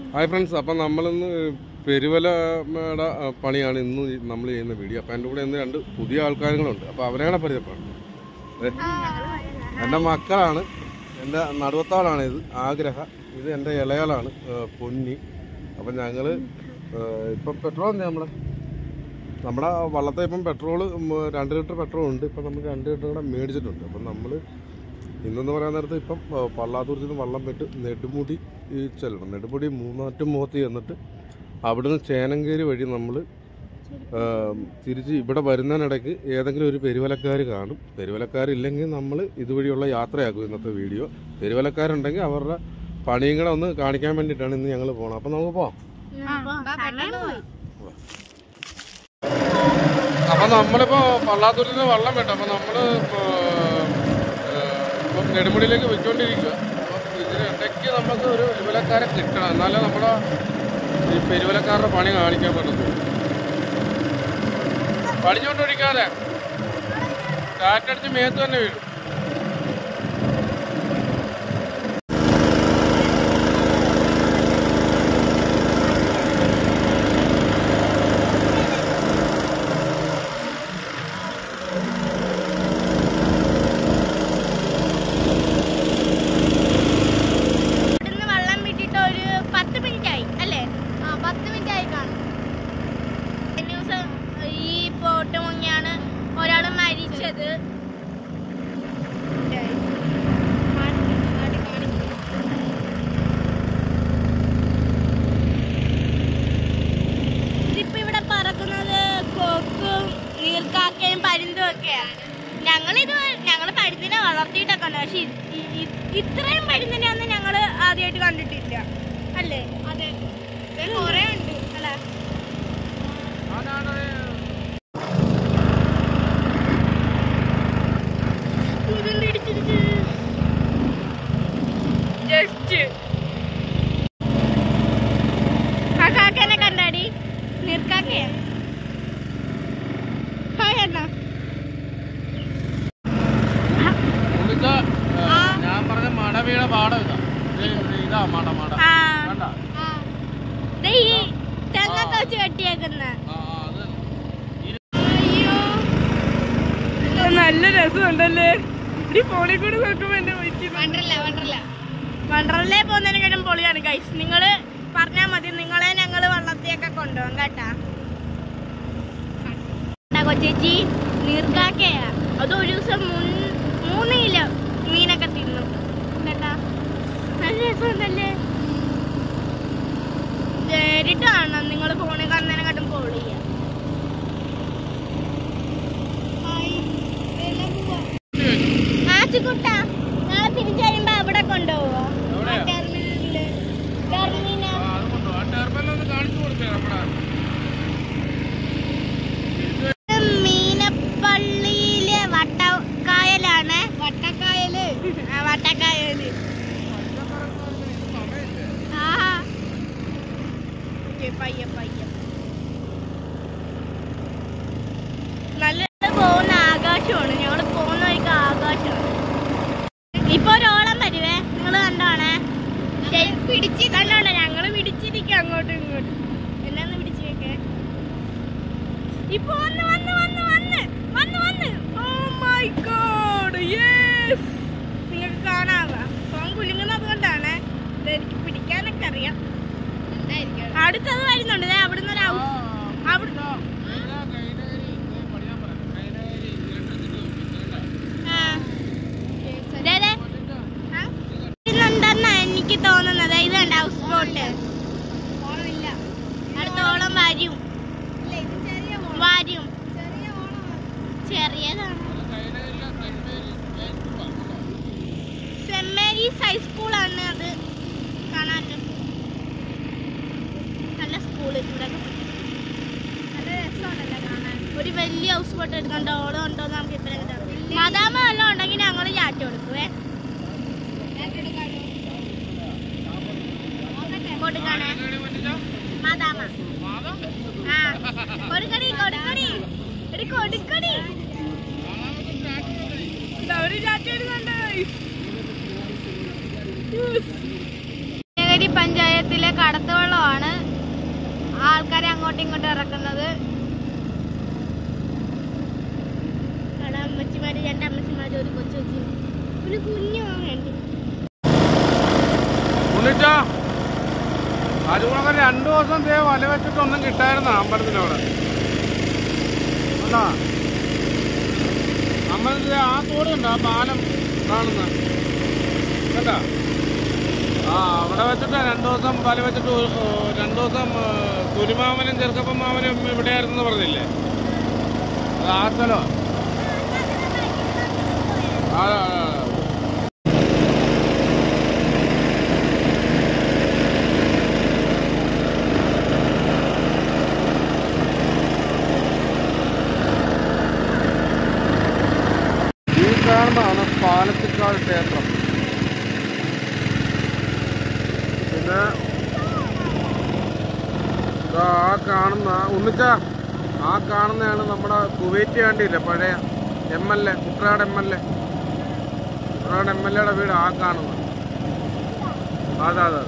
Hi friends അപ്പം നമ്മളിന്ന് പെരുവലയുടെ ആ, പണിയാണ് ഇന്ന് നമ്മൾ ചെയ്യുന്ന വീഡിയോ അപ്പം എൻ്റെ കൂടെ ഇന്ന് രണ്ട് പുതിയ ആൾക്കാരുകളുണ്ട് അപ്പോൾ അവരെയാണ് പരിചയപ്പെടുന്നത് ദേ, എൻ്റെ മക്കളാണ് എൻ്റെ നടുവത്താളാണ് ഇത് ആഗ്രഹ ഇത് എൻ്റെ ഇളയാളാണ് ആ, പൊന്നി അപ്പം ഞങ്ങൾ ഇപ്പം പെട്രോൾ എന്താ നമ്മളെ നമ്മുടെ വള്ളത്തെ ഇപ്പം പെട്രോൾ രണ്ട് ലിറ്റർ പെട്രോൾ ഉണ്ട് ഇപ്പം നമുക്ക് രണ്ട് ലിറ്റർ കൂടെ മേടിച്ചിട്ടുണ്ട് അപ്പം നമ്മൾ ഇന്നെന്ന് പറയാൻ നേരത്ത് ഇപ്പം ആ, പള്ളാത്തൂർത്തിൽ നിന്ന് വള്ളം വിട്ട് നെടുമുടി ഈ ചെല്ലണം നെടുമുടി മൂന്നാറ്റും മുഖത്ത് ചെന്നിട്ട് അവിടുന്ന് ചേനങ്കേരി വഴി നമ്മൾ തിരിച്ച് ഇവിടെ വരുന്നതിനിടയ്ക്ക് ഏതെങ്കിലും ഒരു പെരുവലക്കാർ കാണും പെരുവലക്കാരില്ലെങ്കിൽ നമ്മൾ ഇതുവഴിയുള്ള യാത്രയാക്കും ഇന്നത്തെ വീഡിയോ പെരുവലക്കാരുണ്ടെങ്കിൽ അവരുടെ പണിയും കൂടെ ഒന്ന് കാണിക്കാൻ വേണ്ടിയിട്ടാണ് ഇന്ന് ഞങ്ങൾ പോകണം അപ്പം നമുക്ക് പോവാം അപ്പൊ നമ്മളിപ്പോ പള്ളാത്തൂരിൽ നിന്ന് വെള്ളം വിട്ടു അപ്പൊ നമ്മള് ഇപ്പോ, ഏഹ്, ഇപ്പം നെടുമുടിയിലേക്ക് വെച്ചോണ്ടിരിക്കുക അപ്പൊ ഇതിന് ഇടയ്ക്ക് നമുക്ക് ഒരു പെരുവലക്കാരെ കിട്ടണം എന്നാലേ നമ്മുടെ ഈ പെരുവലക്കാരുടെ പണി കാണിക്കാൻ പറ്റത്തുള്ളൂ പടിഞ്ഞോണ്ടൊഴിക്കാതെ കാറ്റടിച്ച് മേത്ത് തന്നെ വീഴും ഇവിടുന്ന് വെള്ളം വിട്ടിട്ട് ഒരു പത്ത് മിനിറ്റ് ആയി അല്ലേ ആ പത്ത് മിനിറ്റ് ആയി കാണും ന്യൂസ് ഈ പോട്ട് മുങ്ങിയാണ് ഒരാൾ മരിച്ചത് ഇതിപ്പോ ഇവിടെ പറക്കുന്നത് കൊക്കും നീർക്കാക്കയും പരുന്തും ഒക്കെയാണ് ഞങ്ങളിത് ഞങ്ങൾ പരുന്തിനെ വളർത്തിയിട്ടൊക്കെ ഉണ്ട് പക്ഷെ ഇത്- ഇ- ഇ- ഇത്രയും പരുന്തിനെ ഒന്നും ഞങ്ങൾ ആദ്യമായിട്ട് കണ്ടിട്ടില്ല അല്ലേ അതെ കൊറേ ഉണ്ട് അല്ലേ ഇതെന്ത് ഇടിച്ചിടിച്ച്? ജസ്റ്റ് ആ കാക്കനെ കണ്ടാടി നീർക്കാക്കയാ ഹായ് എന്നാ ആ. ഞാൻ പറഞ്ഞ മടവീഴ പാടം ഇതാ ഇത് ഇതാ മട മട ആ കണ്ട ദേ ഈ തെങ്ങൊക്കെ വെച്ച് കെട്ടിയേക്കുന്ന ആ ആ, അത് അയ്യോ നല്ല രസമുണ്ടല്ലേ ഈ ഫോണിൽ കൂടെ നോക്കുമ്പോ എന്റെ വണ്ടർല വണ്ടർല വണ്ടർലേ പോകുന്നതിനെക്കാളും പൊളിയാണ് ഗൈസ് നിങ്ങള് പറഞ്ഞാ മതി നിങ്ങളെ ഞങ്ങള് വള്ളത്തിയൊക്കെ കൊണ്ടുപോകും കേട്ടാ കണ്ടാ കൊച്ചേച്ചി നീർക്കാക്കയാ അത് ഒരു ദിവസം മുൻ- മൂന്ന് കിലോ മീനൊക്കെ തിന്നു കേട്ടാ നല്ല രസമുണ്ടല്ലേ നേരിട്ട് കാണണം നിങ്ങൾ ഫോണിൽ കാണുന്നതിനെക്കാട്ടും പൊളിയാ ആച്ചുകുട്ട നാളെ തിരിച്ചു കഴിയുമ്പോ അവിടെ കൊണ്ടുപോവോ എവിടെയാ? ടെർമിനലില് ടെർമിനൽ ആ, അത് കൊണ്ടുപോ. ആ ടെർമിനൽ ഒന്ന് കാണിച്ചു കൊടുത്തേ നമ്മുടെ മീനപ്പള്ളിയിലെ വട്ടക്കായലാണ് വട്ടക്കായല് ആ വട്ടക്കായല് ആഹാ ഓക്കേ, പയ്യെ പയ്യെ നല്ല പോകുന്ന ആകാശമാണ് ഞങ്ങൾ പോകുന്ന വഴിക്ക് ആകാശമാണ് ഇപ്പൊ ഒരോളം വരുവേ നിങ്ങൾ കണ്ടോണേ പിടിച്ച് കണ്ടോണേ ഞങ്ങള് പിടിച്ചിരിക്കും അങ്ങോട്ടും ഇങ്ങോട്ടും എന്നാന്ന് പിടിച്ചു വെക്കേ ഇപ്പൊ വന്ന് വന്ന് വന്ന് വന്ന് വന്ന് വന്ന് ഓ മൈ ഗോഡ് യെസ് നിങ്ങൾക്ക് കാണാവാ ഫോൺ കുലുങ്ങുന്നത് കൊണ്ടാണ് ഇത് എനിക്ക് പിടിക്കാനൊക്കെ അറിയാം അടുത്തത് വരുന്നുണ്ട് ദേ അവിടുന്ന് ഒരു ഹൗസ് അവിടെ ആ. ദേ, ദേ. ആ? ഇന്നുണ്ടെന്നാ എനിക്ക് തോന്നുന്നത് ഇത് കണ്ട ഹൗസ് ബോട്ട് അടുത്തോളം വരും വരും ചെറിയതാണ് സെന്റ് മേരീസ് ഹൈസ്കൂളാണ് അത് കാണാൻ നല്ല സ്കൂൾ ഇവിടെ നല്ല രസമാണല്ലോ കാണാൻ ഒരു വലിയ ഹൗസ് ബോട്ട് എടുക്കണ്ട ഓളം ഉണ്ടോ എന്ന് നമുക്ക് ഇത്ര മദാമ വല്ലതും ഉണ്ടെങ്കിൽ ഞങ്ങൾ ചാറ്റ് കൊടുക്കുവേ കൊടുക്കാണേ മദാമ ആ കൊടുക്കടി കൊടുക്കടി എടി കൊടുക്കടി അവര് ചാറ്റി വരുന്നുണ്ട് ചേനങ്കേരി പഞ്ചായത്തിലെ കടത്തുവള്ളമാണ് ആൾക്കാരെ അങ്ങോട്ടും ഇങ്ങോട്ടും ഇറക്കുന്നത് അവിടെ അമ്മച്ചിമാര് രണ്ട് അമ്മച്ചിമാര് ഒരു കൊച്ചു കൊച്ചു ഒരു കുഞ്ഞു വേണ്ടി ഉണ്ണിച്ചാ അരുകുളങ്ങര രണ്ടു ദിവസം ദേ വല വെച്ചിട്ടൊന്നും കിട്ടായിരുന്ന അമ്പലത്തിനവിടെ അല്ല അമ്പലത്തിലെ ആ തോടുണ്ട് ആ പാലം കാണുന്ന കേട്ടാ ആ അവിടെ വെച്ചിട്ട് രണ്ടു ദിവസം വല വെച്ചിട്ട് ഒരു- ഏ, രണ്ടു ദിവസം ഏ, കുരുമാമനും ചെറുക്കപ്പൻ മാമനും ഇവിടെയായിരുന്നു പറഞ്ഞില്ലേ അത് ആ സ്ഥലോ ആ ആ, ആ. ഈ കാണുന്നതാണ് പാലത്തിക്കാട് ക്ഷേത്രം പിന്നെ ദാ ആ കാണുന്ന ഉണ്ണിച്ച ആ കാണുന്നതാണ് നമ്മുടെ കുവൈറ്റ് കണ്ടില്ലേ പഴയ M L A Kuttanad M L A Kuttanad M L എയുടെ വീട് ആ കാണുന്നത് അതെ അതെ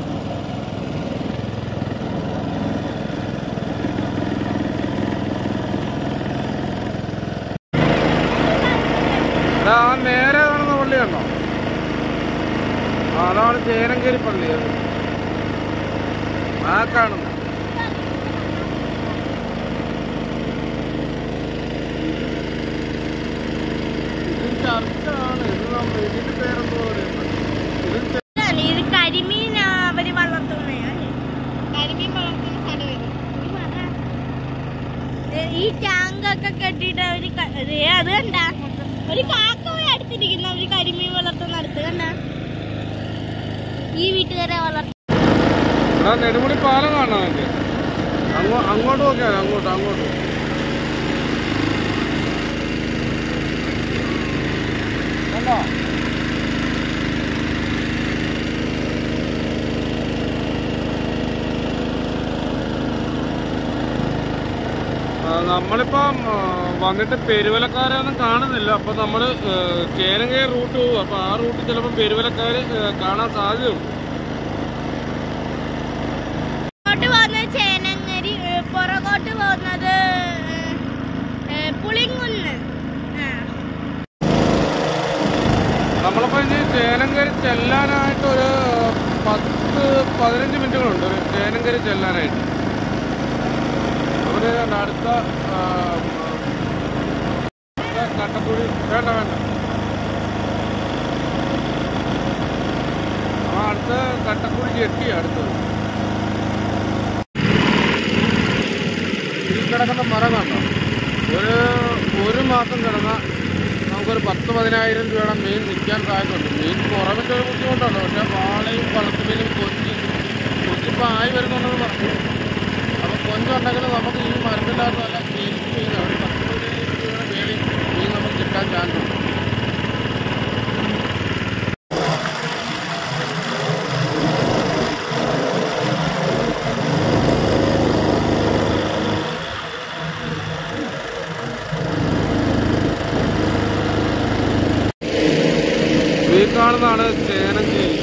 ദാ ആ നേരെ കാണുന്ന പള്ളി കണ്ടോ ആ, അതാണ് ചേനങ്കേരി പള്ളി അത് ആ കാണുന്നു ഇത് ചർച്ചാണ് ഇത് നമ്മ- ഇതിന്റെ പേരെന്തോ പറയുന്നത് ഇത് ചെ- ഇത് കരിമീൻ അവര് വളർത്തുന്നതാണ് കരിമീൻ വളർത്തുന്ന സ്ഥലം ഇത് ദേ ഈ ടാങ്കൊക്കെ കെട്ടിട്ട് അവര് ക- ദേ അത് കണ്ട ഒരു കാക്ക പോയി അടുത്തിരിക്കുന്ന അവര് കരിമീൻ വളർത്തുന്ന അടുത്ത് കണ്ട ഈ വീട്ടുകാരെ വളർത്തും എടാ നെടുമുടി പാലം കാണാൻ എനിക്ക് അങ്ങോ അങ്ങോട്ട് നോക്കിയാൽ അങ്ങോട്ട് അങ്ങോട്ട് കണ്ടോ ആ, നമ്മളിപ്പം ആ, വന്നിട്ട് പെരുവലക്കാരൊന്നും കാണുന്നില്ല അപ്പൊ നമ്മള് ചേനങ്കയ റൂട്ട് പോകും അപ്പൊ ആ റൂട്ട് ചിലപ്പോൾ പെരുവലക്കാര് ആ, കാണാൻ സാധ്യതയുണ്ട് പുറകോട്ട് പോകുന്നത് ചേനങ്ങരി ഏ, പുറകോട്ട് പോകുന്നത് ഏ, ഏ, പുളിങ്കുന്ന് ആ നമ്മളിപ്പോ ഇനി ചേനങ്കരി ചെല്ലാനായിട്ട് ഒരു പത്ത് പതിനഞ്ച് മിനിറ്റുകളുണ്ട് ഒരു ചേനങ്കരി ചെല്ലാനായിട്ട് അവിടെ ദാ അടുത്ത ആ, ആ, കട്ടക്കുഴി വേണ്ട വേണ്ട ആ അടുത്ത കട്ടക്കുഴി എത്തി അടുത്തത് ഈ കിടക്കുന്ന മരം കണ്ടോ ഒരു ഒരു മാസം കിടന്ന നമുക്കൊരു പത്ത് പതിനായിരം രൂപയുടെ മീൻ നിൽക്കാൻ സാധ്യതയുണ്ട് മീൻ കുറവിൻ്റെ ഒരു ബുദ്ധിമുട്ടുണ്ട് പക്ഷേ വാളയും വളർത്തുമീനും കൊഞ്ചി കൊഞ്ചിപ്പോൾ ആയി വരുന്നുണ്ടെന്ന് പറഞ്ഞു അപ്പോൾ കൊഞ്ചുണ്ടെങ്കിൽ നമുക്ക് ഈ മരത്തില്ലാത്ത നല്ല മീൻ മീൻ ഒരു പത്ത് പതിനായിരം രൂപയുടെ മേളിൽ മീൻ നമുക്ക് കിട്ടാൻ ചാൻസ് ഉണ്ട് ഈ കാണുന്നതാണ് ചേനഞ്ചേരി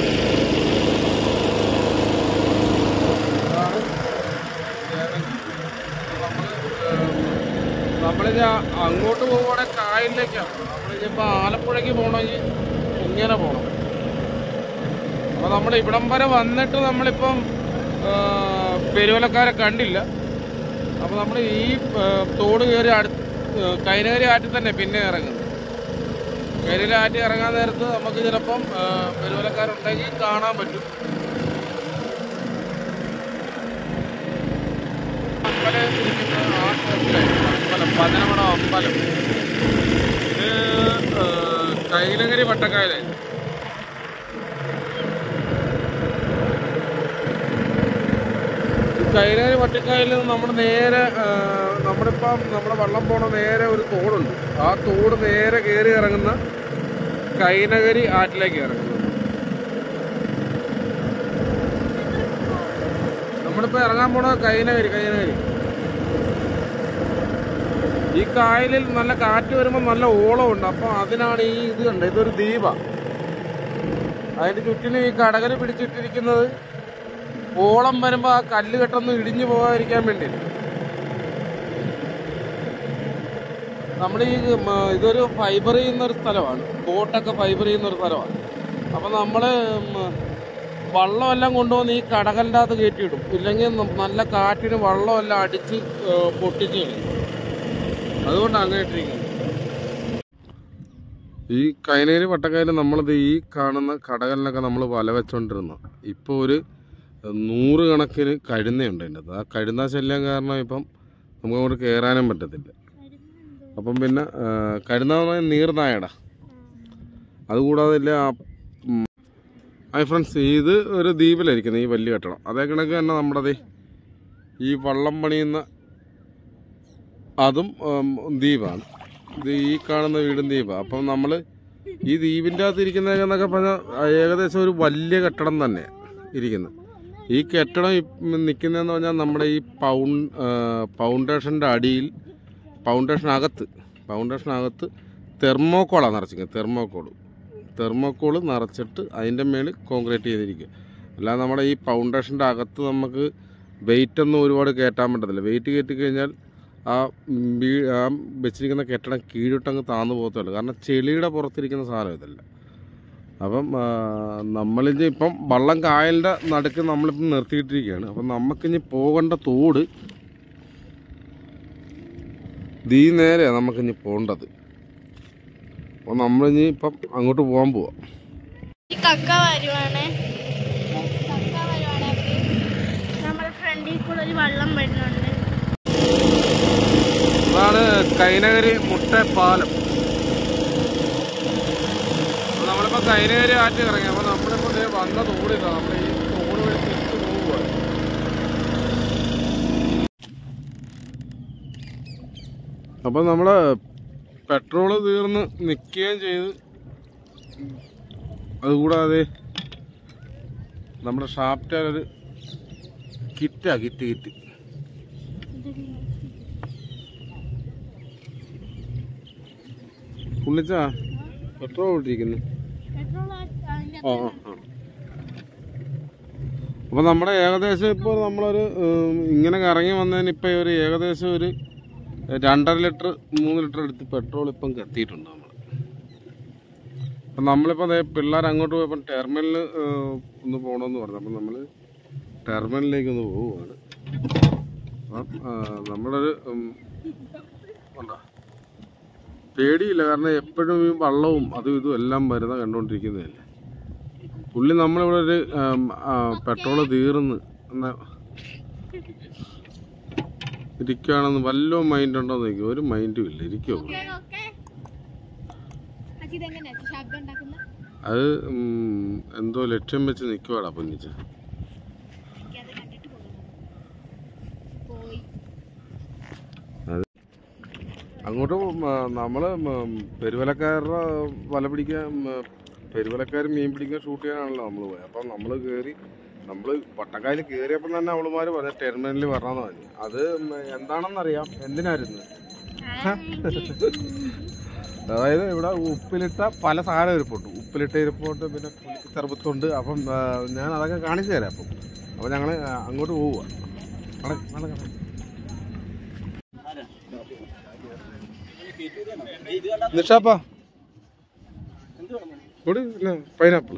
ഇതാണ് ചേനഞ്ചേരി. നമ്മള്, ഏഹ്, നമ്മളിനി ആ- അങ്ങോട്ട് പോകുവാണെങ്കിൽ കായലിലേക്കാണ് നമ്മളിനിപ്പോൾ ആലപ്പുഴയ്ക്ക് പോകണമെങ്കിൽ ഇങ്ങനെ പോകണം അപ്പോൾ നമ്മൾ ഇവിടം വരെ വന്നിട്ട് നമ്മളിപ്പം ഏഹ്, പെരുവലക്കാരെ കണ്ടില്ല അപ്പോൾ നമ്മൾ ഈ ഏഹ്, തോട് കയറി അടുത്ത് ഏഹ്, കൈനകരി ആറ്റിൽ തന്നെ പിന്നെ ഇറങ്ങുന്നത് കരിയിലാറ്റി ഇറങ്ങാൻ നേരത്ത് നമുക്ക് ചിലപ്പം ആ, പെരുവലക്കാരുണ്ടെങ്കിൽ കാണാൻ പറ്റും അമ്പലം ഇരിക്കുന്ന ആ സ്ഥലത്തിലായി. അമ്പലം പതിനമടം അമ്പലം ഇത് ആ, കൈലങ്കരി വട്ടക്കായലായി ഈ കൈലങ്കരി വട്ടക്കായലിൽ നിന്ന് നമ്മൾ നേരെ ആ, നമ്മളിപ്പം നമ്മുടെ വള്ളം പോണ നേരെ ഒരു തോടുണ്ട് ആ തോട് നേരെ കയറി ഇറങ്ങുന്ന കൈനഗരി ആറ്റിലേക്ക് ഇറങ്ങുന്നത് നമ്മളിപ്പോ ഇറങ്ങാൻ പോണത് കൈനഗരി കൈനഗരി ഈ കായലിൽ നല്ല കാറ്റ് വരുമ്പോൾ നല്ല ഓളമുണ്ട് അപ്പൊ അതിനാണ് ഈ ഇത് കണ്ടത് ഇതൊരു ദ്വീപ അതിന്റെ ചുറ്റിനും ഈ കടകര് പിടിച്ചിട്ടിരിക്കുന്നത് ഓളം വരുമ്പോ ആ കല്ല് കെട്ടൊന്നും ഇടിഞ്ഞു പോകാതിരിക്കാൻ വേണ്ടി നമ്മൾ ഈ മ, ഇതൊരു ഫൈബർ ചെയ്യുന്ന ഒരു സ്ഥലമാണ് ബോട്ടൊക്കെ ഫൈബർ ചെയ്യുന്ന ഒരു സ്ഥലമാണ് അപ്പൊ നമ്മള് ഉം, വള്ളമെല്ലാം കൊണ്ടുവന്ന് ഈ കടകലിൻ്റെ അകത്ത് കയറ്റിയിടും ഇല്ലെങ്കിൽ ന- നല്ല കാറ്റിന് വള്ളമെല്ലാം അടിച്ച് ഏ, പൊട്ടിച്ച് കളയും അതുകൊണ്ടാണ് അങ്ങനെ ഇട്ടിരിക്കുന്നത് ഈ കൈനേരി വട്ടക്കായൽ നമ്മളിത് ഈ കാണുന്ന കടകളിലൊക്കെ നമ്മൾ വല വെച്ചോണ്ടിരുന്നു ഇപ്പോൾ ഒരു നൂറ് കണക്കിന് കഴുന്നയുണ്ട് അതിൻ്റെ അകത്ത് ആ കഴുന്ന ശല്യം കാരണം ഇപ്പം നമുക്ക് അങ്ങോട്ട് കയറാനും പറ്റത്തില്ല അപ്പം പിന്നെ ആ, കഴുന്ന എന്ന് പറഞ്ഞാൽ നീർനായടാ അതുകൂടാതെ ഇല്ല ആ ഉം, ഹായ് ഫ്രണ്ട്സ് ഇത് ഒരു ദ്വീപിലായിരിക്കുന്നത് ഈ വലിയ കെട്ടിടം അതേ കണക്ക് തന്നെ നമ്മുടെ ദേ ഈ വള്ളം പണിയുന്ന അതും ഉം, ദ്വീപാണ് ഇത് ഈ കാണുന്ന വീടും ദ്വീപാണ് അപ്പം നമ്മൾ ഈ ദ്വീപിൻ്റെ അകത്ത് ഇരിക്കുന്നതൊക്കെ പറഞ്ഞാൽ ഏകദേശം ഒരു വലിയ കെട്ടിടം തന്നെ ഇരിക്കുന്നത് ഈ കെട്ടിടം നിൽക്കുന്നതെന്ന് പറഞ്ഞാൽ നമ്മുടെ ഈ പൗൺ ഫൗണ്ടേഷൻ്റെ അടിയിൽ ഫൗണ്ടേഷനകത്ത് ഫൗണ്ടേഷനകത്ത് തെർമോക്കോളാണ് നിറച്ചിരിക്കുന്നത് തെർമോക്കോൾ തെർമോക്കോൾ നിറച്ചിട്ട് അതിൻ്റെ മേളിൽ കോൺക്രീറ്റ് ചെയ്തിരിക്കുക അല്ലാതെ നമ്മുടെ ഈ ഫൗണ്ടേഷൻ്റെ അകത്ത് നമുക്ക് വെയിറ്റ് ഒന്നും ഒരുപാട് കയറ്റാൻ പറ്റത്തില്ല വെയിറ്റ് കയറ്റി കഴിഞ്ഞാൽ ആ വീ ആ വെച്ചിരിക്കുന്ന കെട്ടിടം കീഴോട്ടങ്ങ് താന്നു പോകത്തുള്ളൂ കാരണം ചെളിയുടെ പുറത്തിരിക്കുന്ന സാധനം ഇതല്ല അപ്പം ആ, നമ്മളിനി ഇപ്പം വള്ളം കായലിൻ്റെ നടുക്ക് നമ്മളിപ്പം നിർത്തിയിട്ടിരിക്കുകയാണ് അപ്പം നമുക്കിനി പോകേണ്ട തോട് ദീ നേരെ നമുക്കിനി പോകേണ്ടത് അപ്പോൾ നമ്മളിനി ഇപ്പം അങ്ങോട്ട് പോകാൻ പോവാം ഈ കക്ക വരുവാണ് കക്ക വരുവാണ് അപ്പൊ നമ്മുടെ ഫ്രണ്ടിൽ കൂടെ ഒരു വെള്ളം വരുന്നുണ്ട് അതാണ് കൈനകരി മുട്ടപ്പാലം അപ്പൊ നമ്മളിപ്പോ കൈനകരി ആറ്റി ഇറങ്ങി അപ്പൊ നമ്മളിപ്പോ ദേ വന്ന തോടില്ല നമ്മൾ ഈ തോട് വഴി തിരിച്ചു പോവുകയാണ് അപ്പൊ നമ്മള് പെട്രോള് തീർന്ന് നിൽക്കുകയും ചെയ്ത് അതുകൂടാതെ നമ്മുടെ ഷാപ്റ്റാലൊരു കിറ്റാ കിറ്റ് കിറ്റ് പുള്ളിച്ചാ പെട്രോൾ ഇട്ടിരിക്കുന്നു പെട്രോൾ അതിന്റെ ആ ആ ആ. അപ്പൊ നമ്മുടെ ഏകദേശം ഇപ്പോൾ നമ്മളൊരു ഉം, ഇങ്ങനെ ഇറങ്ങി വന്നതിന് ഇപ്പൊ ഒരു ഏകദേശം ഒരു രണ്ടര ലിറ്റർ മൂന്ന് ലിറ്റർ എടുത്ത് പെട്രോൾ ഇപ്പം കത്തിയിട്ടുണ്ട് നമ്മൾ അപ്പം നമ്മളിപ്പോൾ ദേ പിള്ളേർ അങ്ങോട്ട് പോയപ്പോൾ ടെർമിനലിൽ ഒന്ന് പോകണമെന്ന് പറഞ്ഞു അപ്പം നമ്മൾ ടെർമിനലിലേക്ക് ഒന്ന് പോവുകയാണ് അപ്പം ആ, നമ്മളൊരു ഉം, ഉണ്ടോ പേടിയില്ല കാരണം എപ്പോഴും ഈ വള്ളവും അതും ഇതും എല്ലാം വരുന്ന കണ്ടുകൊണ്ടിരിക്കുന്നതല്ലേ പുള്ളി നമ്മളിവിടെ ഒരു പെട്രോള് തീർന്ന് എന്നാ ഇരിക്കുകയാണെന്ന് വല്ലോ മൈൻഡ് ഉണ്ടോ എന്ന് നോക്കി ഒരു മൈൻഡും ഇല്ല ഇരിക്കുമോ ശബ്ദം ഉണ്ടാക്കുന്ന അത് ഉം, എന്തോ ലക്ഷ്യം വെച്ച് നിൽക്കുവാടാ പൊന്നിച്ച് അത് കണ്ടിട്ട് പോയി അങ്ങോട്ട് നമ്മൾ പെരുവലക്കാരുടെ വല പിടിക്കാൻ പെരുവലക്കാർ മീൻ പിടിക്കാൻ ഷൂട്ട് ചെയ്യാനാണല്ലോ നമ്മൾ പോയത് അപ്പം നമ്മൾ കയറി നമ്മൾ വട്ടക്കായൽ കയറിയപ്പം തന്നെ അവളുമാർ പറഞ്ഞ ടെർമിനലിൽ വരണമെന്ന് പറഞ്ഞു അത് ഉം, എന്താണെന്നറിയാം എന്തിനായിരുന്നു അതായത് ഇവിടെ ഉപ്പിലിട്ട പല സാധനം ഇരിപ്പുണ്ട് ഉപ്പിലിട്ട ഇരിപ്പുണ്ട് പിന്നെ പുളിക്ക് സർബത്തുണ്ട് അപ്പം ആ, ഞാൻ അതൊക്കെ കാണിച്ചു തരാം അപ്പം അപ്പം ഞങ്ങൾ അങ്ങോട്ട് പോവുക നടക്ക്, നടക്ക്, നടക്ക്. നിഷാപ്പാ ഇവിടെ ഇല്ല പൈനാപ്പിൾ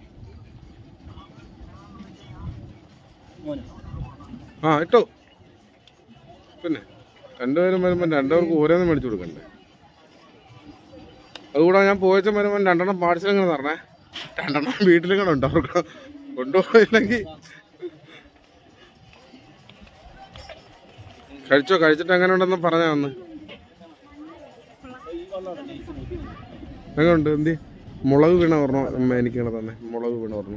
ആ ഇട്ടോ പിന്നെ രണ്ടുപേരും വരുമ്പോൾ രണ്ടുപേർക്ക് ഓരോന്നും മേടിച്ചു കൊടുക്കണ്ടേ അതുകൂടാതെ ഞാൻ പോയച്ച വരുമ്പോൾ രണ്ടെണ്ണം പാഴ്സൽ ഇങ്ങനെ തരണേ രണ്ടെണ്ണം വീട്ടിലിങ്ങനെ ഉണ്ട് അവർക്ക് കൊണ്ടുപോയില്ലെങ്കിൽ കഴിച്ചോ കഴിച്ചിട്ട് എങ്ങനെ ഉണ്ടെന്ന് പറഞ്ഞാ ഒന്ന് എങ്ങനെയുണ്ട് എന്തി മുളക് വീണ ഓർമ്മ എനിക്കാണ് തന്നെ മുളക് വീണ ഓർമ്മ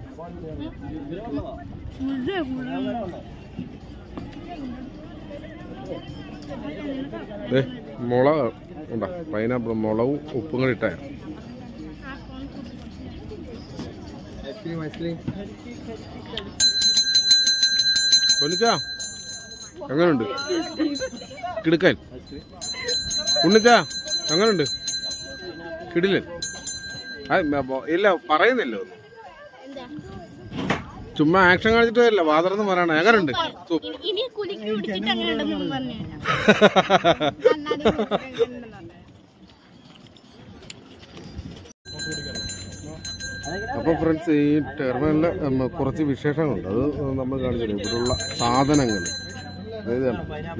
ദേ, മുളക് ഉണ്ടാ പൈനാപ്പിൾ മുളകും ഉപ്പും കൂടി ഇട്ടാ പൊന്നിച്ചാ എങ്ങനുണ്ട് കിടുക്കൻ ഉണ്ണിച്ചാ എങ്ങനുണ്ട് കിടിലൻ ആ, ബ- ബ- ഇല്ല പറയുന്നില്ല ഒന്നും ചുമ്മാ ആക്ഷൻ കാണിച്ചിട്ട് വരില്ല വാതറന്ന് പറയണ എങ്ങനെയുണ്ട് സൂപ്പർ ഇനി- ഇനി കുലുക്കി പിടിച്ചിട്ട് അങ്ങനെ ഉണ്ടെന്ന് പറഞ്ഞു അപ്പോൾ ഫ്രണ്ട്സ് ഈ ടെർമിനലിൽ ഉം, കുറച്ച് വിശേഷങ്ങളുണ്ട് അത് നമ്മൾ കാണിച്ചില്ല ഇവിടെയുള്ള സാധനങ്ങൾ അതായത് കണ്ടോ?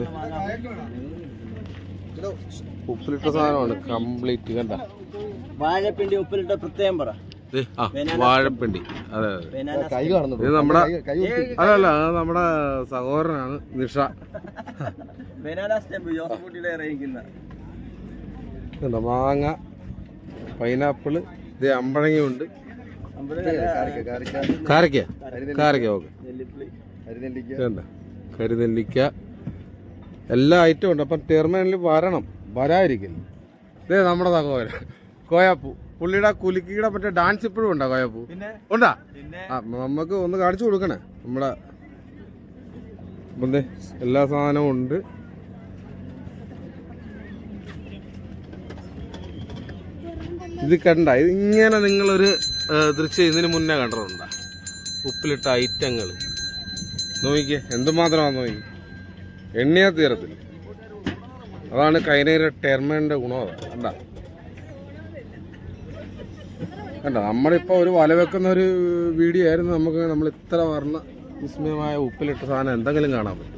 ഇത് ഉപ്പിലിട്ട സാധനമാണ് കംപ്ലീറ്റ് കണ്ട വാഴപ്പിണ്ടി ഉപ്പിലിട്ട പ്രത്യേകം പറ ആ വാഴപ്പിണ്ടി അതെ അതെ ബനാന കൈ കാണുന്നുണ്ട് ഇത് നമ്മുടെ അതല്ല അത് നമ്മുടെ സഹോദരനാണ് നിഷ ബനാന സ്റ്റെമ്പ് ജോസഫ് കുട്ടിയുടെ ഇറങ്ങിക്കുന്ന കണ്ടോ മാങ്ങ പൈനാപ്പിള് ഇത് അമ്പഴങ്ങയുണ്ട് കാരിക്ക കാരിക്ക കാരക്ക കാരക്ക ഓക്കെ നെല്ലിപ്പുളി അരിനെല്ലിക്ക വേണ്ട കരുനെല്ലിക്ക എല്ലാ ഐറ്റവും ഉണ്ട് അപ്പം ടെർമിനലിൽ വരണം വരാതിരിക്കില്ല ഇതേ നമ്മുടെ സഹോദരൻ കോയാപ്പു പുള്ളിയുടെ കുലുക്കിയുടെ മറ്റേ ഡാൻസ് ഇപ്പോഴും ഉണ്ടോ കോയാപ്പു പിന്നെ ഉണ്ടാ പിന്നെ ആ നമുക്ക് ഒന്ന് കാണിച്ചു കൊടുക്കണേ നമ്മുടെ അപ്പം ദേ എല്ലാ സാധനവും ഉണ്ട് ഇത് കണ്ട ഇത് ഇങ്ങനെ നിങ്ങളൊരു ഏ, ദൃശ്യം ഇതിന് മുന്നേ കണ്ടിട്ടുണ്ടോ ഉപ്പിലിട്ട ഐറ്റങ്ങൾ നോക്കിക്കേ എന്തുമാത്രമാണെന്ന് നോക്കി എണ്ണിയാ തീരത്തില്ല അതാണ് കൈനീര ടെർമിനലിന്റെ ഗുണം അതാ കണ്ട കണ്ട നമ്മളിപ്പോ ഒരു വല വെക്കുന്ന ഒരു വീഡിയോ ആയിരുന്നു നമുക്ക് നമ്മൾ ഇത്ര വർണ്ണ വിസ്മയമായ ഉപ്പിലിട്ട സാധനം എന്തെങ്കിലും കാണാൻ പറ്റുമോ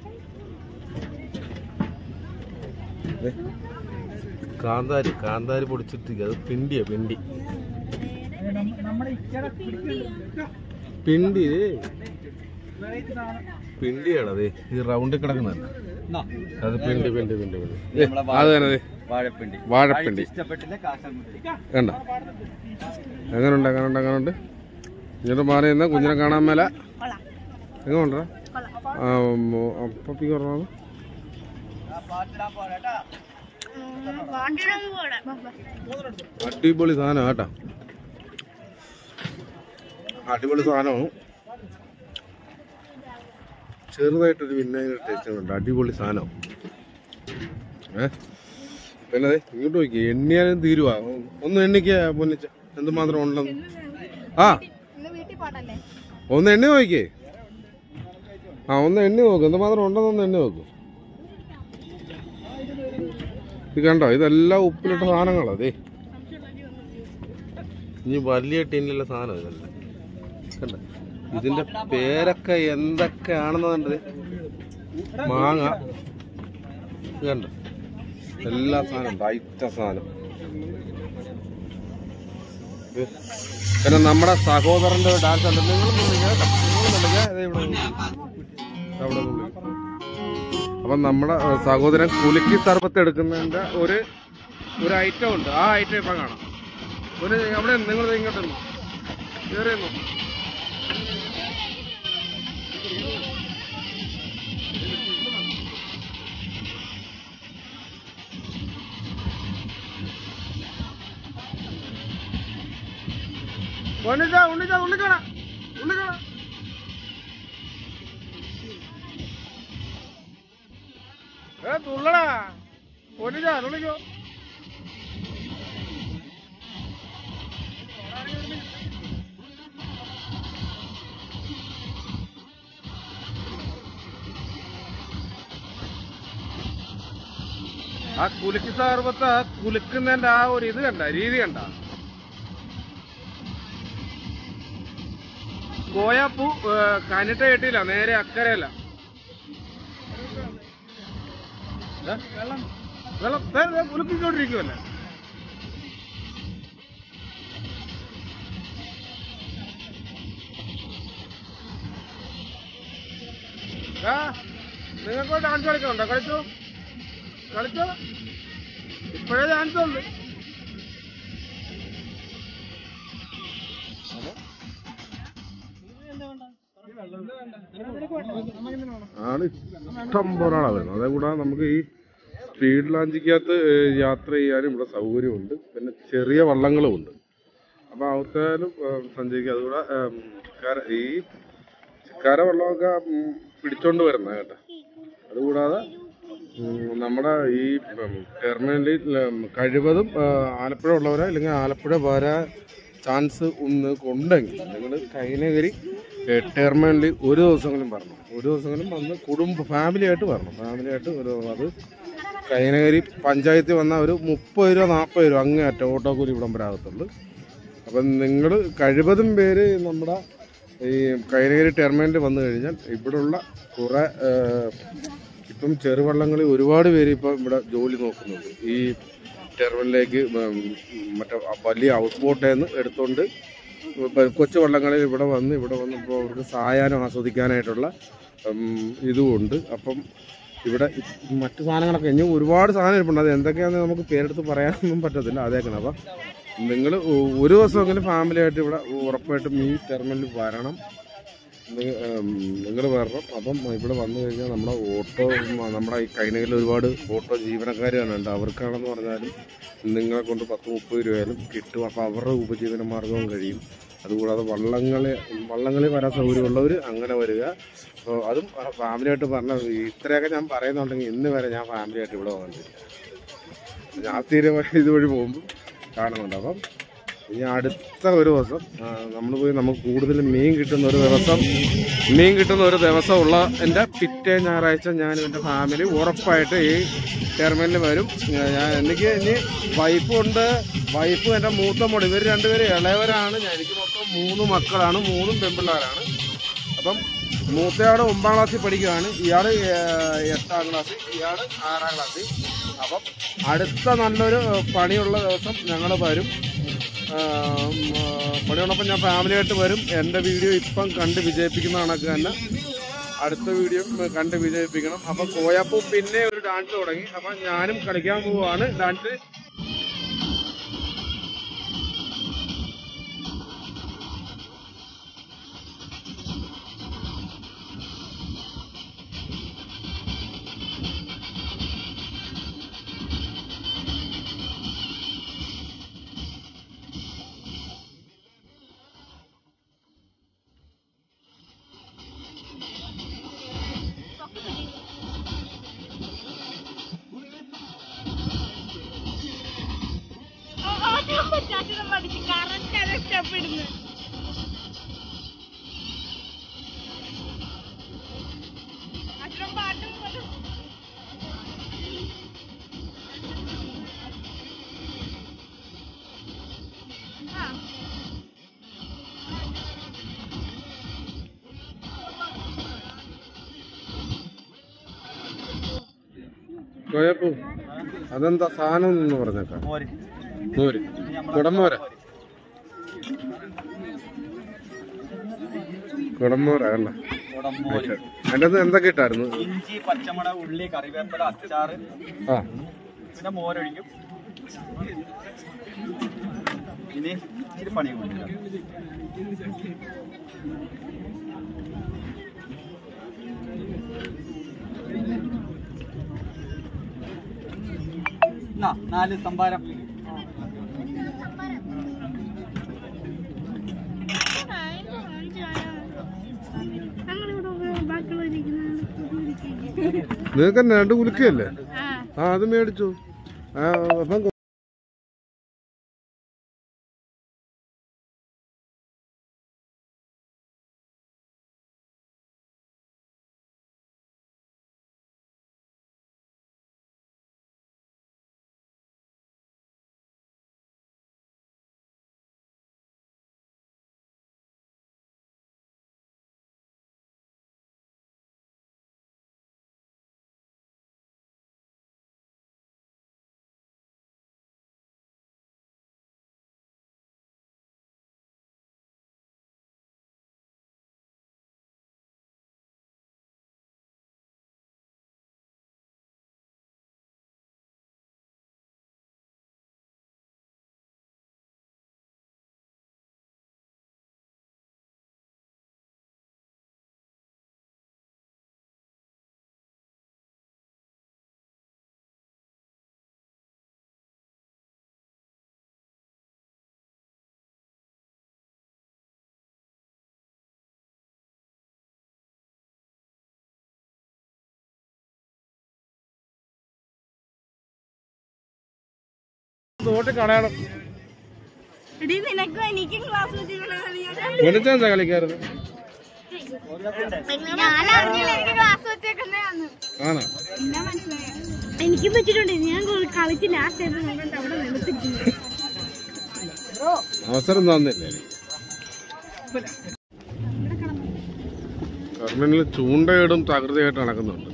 ദേ, കാന്താരി കാന്താരി പൊടിച്ചിട്ട് അത് പിണ്ടിയാ പിണ്ടി പിണ്ടി പിണ്ടിയാണ് അതെ ഈ റൗണ്ടിൽ കിടക്കുന്നതല്ല അത് പിണ്ടി പിണ്ടി പിണ്ടി പിണ്ടി ദേ, അത് തന്നെ ദേ, വാഴപ്പിണ്ടി വാഴപ്പിണ്ടി ഇഷ്ടപ്പെട്ടില്ല കാശാമുട്ടി കണ്ട എങ്ങനുണ്ട് എങ്ങനുണ്ട് എങ്ങനുണ്ട് ഇങ്ങോട്ട് മാറി നിന്ന കുഞ്ഞിനെ കാണാൻ മേല കൊള്ളാം എങ്ങനെയുണ്ടാ പപ്പിക്ക് പറഞ്ഞത് വാണ്ടിടങ്ങ് കൂടെ അടിപൊളി സാധനം കേട്ടാ അടിപൊളി സാധനമാണ് ചെറുതായിട്ടൊരു വിനാഗിരി ടേസ്റ്റ് ഉണ്ട് അടിപൊളി സാധനം ഏ പിന്നെ ദേ ഇങ്ങോട്ട് നോക്കി എണ്ണിയാലും തീരുവാ ഒന്ന് എണ്ണിക്ക പൊന്നിച്ച എന്തുമാത്രം ഉണ്ടെന്ന് ആ ഇന്ന് വീട്ടിൽ പോട്ടല്ലേ ഒന്ന് എണ്ണി നോക്കിയേ ആ ഒന്ന് എണ്ണി നോക്ക് എന്തുമാത്രം ഉണ്ടെന്നൊന്ന് എണ്ണി നോക്ക് ഇത് കണ്ടോ ഇതെല്ലാം ഉപ്പിലിട്ട സാധനങ്ങളാ അതെ ഇനി വലിയ ടിന്നിലുള്ള സാധനം ഇതല്ല കണ്ടോ ഇതിന്റെ പേരൊക്കെ എന്തൊക്കെയാണെന്ന് കണ്ടത് മാങ്ങ ഇത് കണ്ടോ എല്ലാ സാധനം ഡൈറ്റ സാധനം ഇത് പിന്നെ നമ്മുടെ സഹോദരന്റെ ഒരു ഡാൻസ് ഉണ്ട് നിങ്ങൾ അവിടെ അപ്പം നമ്മുടെ ഏഹ്, സഹോദരൻ കുലുക്കി സർബത്ത് എടുക്കുന്നതിന്റെ ഒരു ഒരു ഐറ്റം ഉണ്ട് ആ ഐറ്റം ഇപ്പം കാണാം ഒരു അവിടെ നിങ്ങൾ ഇങ്ങോട്ട് വന്നോ. കേറി വന്നോ. ഉണ്ണിച്ചാ ഉണ്ണിച്ചാ ഉണ്ണിക്കാണ ഉണ്ണിക്കാണ ഏ തുള്ളടാ ഉണ്ണിച്ചാ ഉണ്ണിക്കോ ആ കുലുക്കി സാർവത്ത് കുലുക്കുന്നതിന്റെ ആ ഒരു ഇത് കണ്ട രീതി കണ്ട കോയാപ്പൂ കനിട്ട കെട്ടിയില്ല നേരെ അക്കരയല്ല ഏ? വെള്ളം ദേ, ദേ, കുലുക്കിക്കൊണ്ടിരിക്കുമല്ലേ ആ നിങ്ങൾക്ക് ഡാൻസ് കളിക്കണുണ്ടോ കളിച്ചോ കളിച്ചോ ഇപ്പോഴേ ഡാൻസ് ഉണ്ട് ആണ് ഇഷ്ടം പോലെ ആളാ വരുന്നത് അതേ കൂടാതെ നമുക്ക് ഈ സ്പീഡ് ലാഞ്ചിക്കകത്ത് ഏഹ്, യാത്ര ചെയ്യാനും ഇവിടെ സൗകര്യമുണ്ട് പിന്നെ ചെറിയ വള്ളങ്ങളും ഉണ്ട് അപ്പോൾ അവത്താലും സഞ്ചരിക്കുക അതുകൂടെ ഏം, കര ഈ കര വെള്ളമൊക്കെ ഉം, പിടിച്ചോണ്ട് വരുന്ന കേട്ടോ അതുകൂടാതെ ഉം, നമ്മുടെ ഈ ഉം, ടെർമിനലിൽ ഉം, കഴിവതും ആ, ആലപ്പുഴ ഉള്ളവരെ അല്ലെങ്കിൽ ആലപ്പുഴ വരാൻ ചാൻസ് ഒന്ന് ഉണ്ടെങ്കിൽ നിങ്ങൾ കൈനഗരി ടെർമിനലിൽ ഒരു ദിവസമെങ്കിലും പറഞ്ഞു ഒരു ദിവസമെങ്കിലും വന്ന് കുടുംബ ഫാമിലി ആയിട്ട് പറഞ്ഞു ഫാമിലി ആയിട്ട് ഒരു അത് കൈനഗരി പഞ്ചായത്തിൽ വന്ന ഒരു മുപ്പത് രൂപ നാൽപ്പത് രൂപ അങ്ങേയറ്റ ഓട്ടോ കൂലി ഇവിടം വരാകത്തുള്ളൂ അപ്പം നിങ്ങൾ കഴിവതും പേര് നമ്മുടെ ഈ കൈനഗരി ടെർമിനലിൽ വന്നു കഴിഞ്ഞാൽ ഇവിടെയുള്ള കുറേ ഏഹ്, ഇപ്പം ചെറുവള്ളങ്ങളിൽ ഒരുപാട് പേര് ഇപ്പം ഇവിടെ ജോലി നോക്കുന്നുണ്ട് ഈ ടെർമിനലിലേക്ക് ഉം, മറ്റേ വലിയ ഹൗസ് ബോട്ടിൽ നിന്ന് എടുത്തുകൊണ്ട് ഇപ്പം കൊച്ചു വള്ളങ്ങളിൽ ഇവിടെ വന്ന് ഇവിടെ വന്ന് ഇപ്പോൾ അവർക്ക് സായാഹ്നം ആസ്വദിക്കാനായിട്ടുള്ള ഉം, ഇതുമുണ്ട് അപ്പം ഇവിടെ മറ്റു സാധനങ്ങളൊക്കെ ഇനി ഒരുപാട് സാധനം ഇരിപ്പുണ്ട് അത് എന്തൊക്കെയാണെന്ന് നമുക്ക് പേരെടുത്ത് പറയാനൊന്നും പറ്റത്തില്ല അതേക്കണം അപ്പം നിങ്ങൾ ഒരു ദിവസമെങ്കിലും ഫാമിലി ആയിട്ട് ഇവിടെ ഉറപ്പായിട്ടും ഈ ടെർമിനലിൽ വരണം നിങ്ങൾ വരണം അപ്പം ഇവിടെ വന്നു കഴിഞ്ഞാൽ നമ്മുടെ ഓട്ടോ നമ്മുടെ ഈ കൈനകളിൽ ഒരുപാട് ഓട്ടോ ജീവനക്കാർ ഉണ്ട് അവർക്കാണെന്ന് പറഞ്ഞാലും നിങ്ങളെ കൊണ്ട് പത്ത് മുപ്പത് രൂപയാലും കിട്ടും അപ്പോൾ അവരുടെ ഉപജീവന മാർഗവും കഴിയും അതുകൂടാതെ വള്ളങ്ങളെ വള്ളങ്ങളിൽ വരാൻ സൗകര്യമുള്ളവർ അങ്ങനെ വരിക അപ്പോൾ അതും ഫാമിലിയായിട്ട് പറഞ്ഞ ഇത്രയൊക്കെ ഞാൻ പറയുന്നുണ്ടെങ്കിൽ ഇന്ന് വരെ ഞാൻ ഫാമിലിയായിട്ട് ഇവിടെ വന്നിട്ടില്ല ഞാൻ സ്ഥിരമായി ഇതുവഴി പോകുമ്പോൾ കാണുന്നുണ്ട് അപ്പം ഇനി അടുത്ത ഒരു ദിവസം നമ്മൾ പോയി നമുക്ക് കൂടുതൽ മീൻ കിട്ടുന്ന ഒരു ദിവസം മീൻ കിട്ടുന്ന ഒരു ദിവസം ഉള്ള എൻ്റെ പിറ്റേ ഞായറാഴ്ച ഞാനും എൻ്റെ ഫാമിലി ഉറപ്പായിട്ട് ഈ ടെർമിനലിൽ വരും ഞാൻ ഞാൻ- എനിക്ക് ഇനി വൈഫുണ്ട് വൈഫും എൻ്റെ മൂത്ത മോൾ ഇവർ രണ്ടുപേരും ഇളയവരാണ് ഞാൻ എനിക്ക് മൊത്തം മൂന്ന് മക്കളാണ് മൂന്നും പെൺപിള്ളേരാണ് അപ്പം മൂത്തയാൾ ഒമ്പതാം ക്ലാസ്സിൽ പഠിക്കുകയാണ് ഇയാൾ എട്ടാം ക്ലാസ്സിൽ ഇയാൾ ആറാം ക്ലാസ്സിൽ അപ്പം അടുത്ത നല്ലൊരു ഏഹ്, പണിയുള്ള ദിവസം ഞങ്ങൾ വരും ആം, ആ, പണിയുള്ളപ്പോൾ ഞാൻ ഫാമിലിയായിട്ട് വരും എൻ്റെ വീഡിയോ ഇപ്പം കണ്ട് വിജയിപ്പിക്കുന്ന കണക്ക് തന്നെ അടുത്ത വീഡിയോ കണ്ട് വിജയിപ്പിക്കണം അപ്പം കോയപ്പൂ പിന്നെ ഒരു ഡാൻസ് തുടങ്ങി അപ്പം ഞാനും കളിക്കാൻ പോവുകയാണ് ഡാൻസ് കറക്റ്റ് അതെ സ്റ്റെപ്പ് ഇടുന്നു അച്ഛനും പാട്ടും പാട്ടും ആ കോയപ്പൂ അതെന്താ സാധനം എന്ന് പറഞ്ഞേക്കാം മോര് നൂര് കുടന്നൂര കുടന്നൂരാ അല്ല കുടംമോര് അതിൻ്റെ അത് എന്തൊക്കെ ഇട്ടായിരുന്നു ഇഞ്ചി പച്ചമുളക് ഉള്ളി കറിവേപ്പില അച്ചാറ് ആ പിന്നെ മോരൊഴിക്കും ഇനി ഇച്ചിരി പണി കൊണ്ടുവരാം എന്നാ, നാല് സംഭാരം ഞങ്ങളിവിടെ ബാക്കിയുള്ളവരിക്കുന്നത് നിങ്ങൾക്ക് തന്നെ രണ്ട് കുലുക്കയല്ലേ ആ ആ അത് മേടിച്ചു ആ അപ്പം കൊ- തോട്ട് കളയണം എടി നിനക്കും എനിക്കും ക്ലാസ് വെച്ചിരിക്കണ മുന്നച്ചാ കളിക്കാറ് ഞാൻ അറിഞ്ഞില്ല എനിക്ക് ക്ലാസ് വെച്ചേക്കുന്നതാന്ന് ആണോ എന്നാ മനസ്സിലായോ എനിക്ക് പറ്റിയിട്ടുണ്ട് ഞാൻ ഗോൾ- കളിച്ച് ലാസ്റ്റ് ആയിട്ട് നോക്കണ്ട അവിടെ നിലത്തിരിക്കുന്നു അവസരം തന്നില്ലേ ടെർമിനൽ ചൂണ്ടയിടും തകൃതിയായിട്ട് നടക്കുന്നുണ്ട്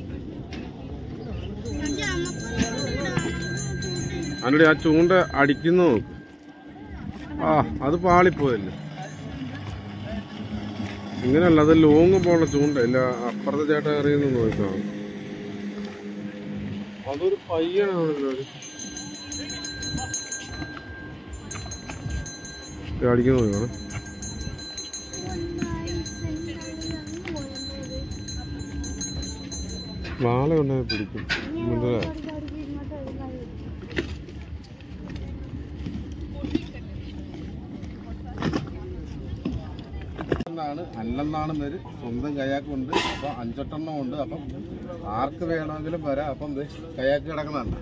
അതിനുടെ ആ ചൂണ്ട അടിക്കുന്നു നോക്ക്. ആ അത് പാളിപ്പോയല്ലേ ഇങ്ങനെയല്ല അത് ലോങ് പോണ ചൂണ്ട ഇല്ല അപ്പുറത്തെ ചേട്ടൻ എറിയുന്നു നോക്കാം അതൊരു പയ്യനാണല്ലോ അത്. ഇത് അടിക്കുന്നു നോക്കണം വാള കൊണ്ടുപോയി പിടിക്കും മനസ്സിലായോ? എന്നാണ് അല്ലെന്നാണ് പേര് സ്വന്തം കയാക്കുണ്ട് അപ്പൊ അഞ്ചെട്ടെണ്ണം ഉണ്ട് അപ്പം ആർക്ക് വേണമെങ്കിലും വരാം അപ്പം ദേ കയാക്ക് കിടക്കുന്നതല്ല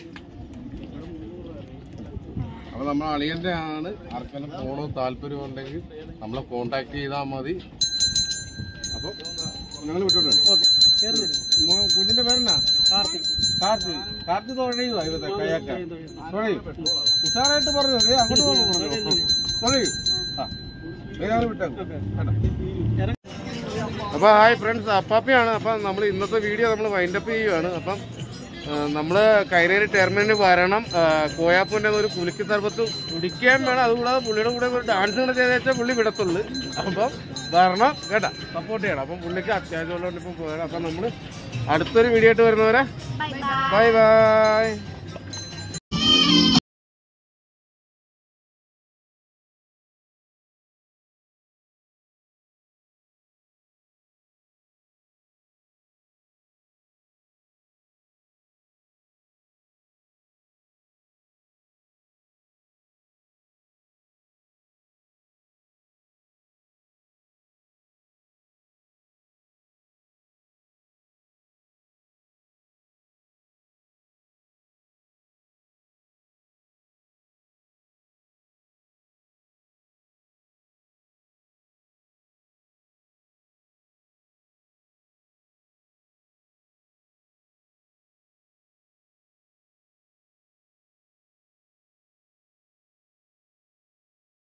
അപ്പൊ നമ്മൾ അളിയന്റെ ആണ് ആർക്കെങ്കിലും പോണോ താല്പര്യം ഉണ്ടെങ്കിൽ നമ്മളെ കോണ്ടാക്ട് ചെയ്താൽ മതി അപ്പൊ ഞങ്ങൾ വിട്ടോട്ടെ മോ- കുഞ്ഞിന്റെ പേരെന്നാ കാർത്തിക് കാർത്തിക് കാർത്തിക് തുഴയുക ഇവത്തെ കയാക്ക തുഴയും ഉഷാറായിട്ട് പറഞ്ഞു ദേ അങ്ങോട്ട് പറഞ്ഞു തുഴയും ആ വേറെ വിട്ടേക്കും കേട്ടോ അപ്പോൾ ഹായ് ഫ്രണ്ട്സ് അപ്പാപ്പയാണ് അപ്പം നമ്മൾ ഇന്നത്തെ വീഡിയോ നമ്മൾ വൈൻഡപ്പ് ചെയ്യുകയാണ് അപ്പം നമ്മൾ കൈരേരി ടെർമിനലിൽ വരണം ആ, കോയാപ്പൂൻ്റെ ഒരു കുലുക്കി സർബത്ത് കുടിക്കാൻ വേണം അതുകൂടാതെ പുള്ളിയുടെ കൂടെ ഒരു ഡാൻസ് കൂടെ ചെയ്ത് വെച്ചാൽ പുള്ളി വിടത്തുള്ളൂ അപ്പം വരണം കേട്ടാ സപ്പോർട്ട് ചെയ്യണം അപ്പം പുള്ളിക്ക് അത്യാവശ്യമുള്ളതുകൊണ്ട് ഇപ്പം പോകണം അപ്പം നമ്മൾ അടുത്തൊരു വീഡിയോ ആയിട്ട് വരുന്നവരെ ബൈ ബൈ ബൈ ബൈ